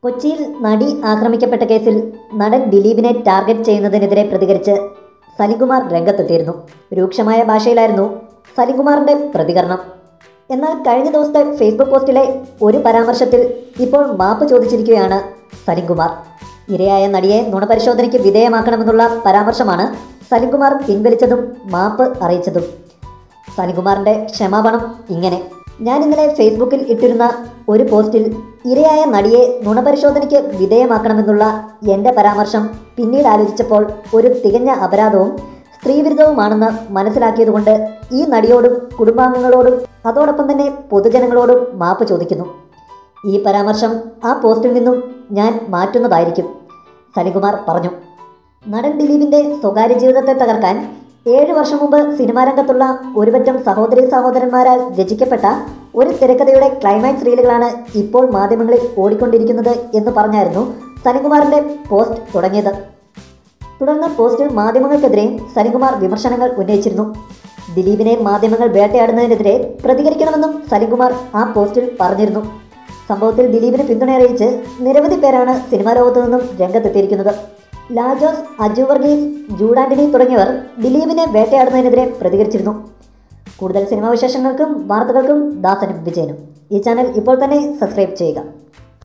കൊച്ചിയിൽ നടി ആക്രമിക്കപ്പെട്ട കേസിൽ നടൻ ദിലീപിനെ ടാർഗറ്റ് ചെയ്യുന്നതിനെതിരെ പ്രതികരിച്ച് സലികുമാർ രംഗത്തെത്തിയിരുന്നു രൂക്ഷമായ ഭാഷയിലായിരുന്നു സലികുമാറിന്റെ പ്രതികരണം എന്നാൽ കഴിഞ്ഞ ദിവസത്തെ ഫേസ്ബുക്ക് പോസ്റ്റിലെ ഒരു പരാമർശത്തിൽ ഇപ്പോൾ മാപ്പ് ചോദിച്ചിരിക്കുകയാണ് സലിംകുമാർ ഇരയായ നടിയെ നുണപരിശോധനയ്ക്ക് വിധേയമാക്കണമെന്നുള്ള പരാമർശമാണ് സലിംകുമാർ പിൻവലിച്ചതും മാപ്പ് അറിയിച്ചതും സലികുമാറിന്റെ ക്ഷമാപണം ഇങ്ങനെ ഞാൻ ഇന്നലെ ഫേസ്ബുക്കിൽ ഇട്ടിരുന്ന ഒരു പോസ്റ്റിൽ ഇരയായ നടിയെ നുണപരിശോധനയ്ക്ക് വിധേയമാക്കണമെന്നുള്ള എൻ്റെ പരാമർശം പിന്നീട് ആലോചിച്ചപ്പോൾ ഒരു തികഞ്ഞ അപരാധവും സ്ത്രീവിരുദ്ധവുമാണെന്ന് മനസ്സിലാക്കിയതുകൊണ്ട് ഈ നടിയോടും കുടുംബാംഗങ്ങളോടും അതോടൊപ്പം തന്നെ പൊതുജനങ്ങളോടും മാപ്പ് ചോദിക്കുന്നു ഈ പരാമർശം ആ പോസ്റ്റിൽ നിന്നും ഞാൻ മാറ്റുന്നതായിരിക്കും സലികുമാർ പറഞ്ഞു നടൻ ദിലീപിന്റെ സ്വകാര്യ ജീവിതത്തെ തകർക്കാൻ ഏഴ് വർഷം മുമ്പ് സിനിമാ രംഗത്തുള്ള ഒരുപറ്റം സഹോദരി സഹോദരന്മാരാൽ രചിക്കപ്പെട്ട ഒരു തിരക്കഥയുടെ ക്ലൈമാക്സ് റീലുകളാണ് ഇപ്പോൾ മാധ്യമങ്ങളിൽ ഓടിക്കൊണ്ടിരിക്കുന്നത് എന്ന് പറഞ്ഞായിരുന്നു സനികുമാറിന്റെ പോസ്റ്റ് തുടങ്ങിയത് തുടർന്ന് പോസ്റ്റിൽ മാധ്യമങ്ങൾക്കെതിരെ സലിംകുമാർ വിമർശനങ്ങൾ ഉന്നയിച്ചിരുന്നു ദിലീപിനെ മാധ്യമങ്ങൾ വേട്ടയാടുന്നതിനെതിരെ പ്രതികരിക്കണമെന്നും സലിംകുമാർ ആ പോസ്റ്റിൽ പറഞ്ഞിരുന്നു സംഭവത്തിൽ ദിലീപിന് പിന്തുണ അറിയിച്ച് നിരവധി പേരാണ് സിനിമാ ലോകത്തു നിന്നും രംഗത്തെത്തിയിരിക്കുന്നത് ലാജോസ് അജു വർഗീസ് ജൂഡാന്റണി തുടങ്ങിയവർ ദിലീപിനെ വേട്ടയാടുന്നതിനെതിരെ പ്രതികരിച്ചിരുന്നു കൂടുതൽ സിനിമാ വിശേഷങ്ങൾക്കും വാർത്തകൾക്കും ദാസനും വിജയനും ഈ ചാനൽ ഇപ്പോൾ തന്നെ സബ്സ്ക്രൈബ് ചെയ്യുക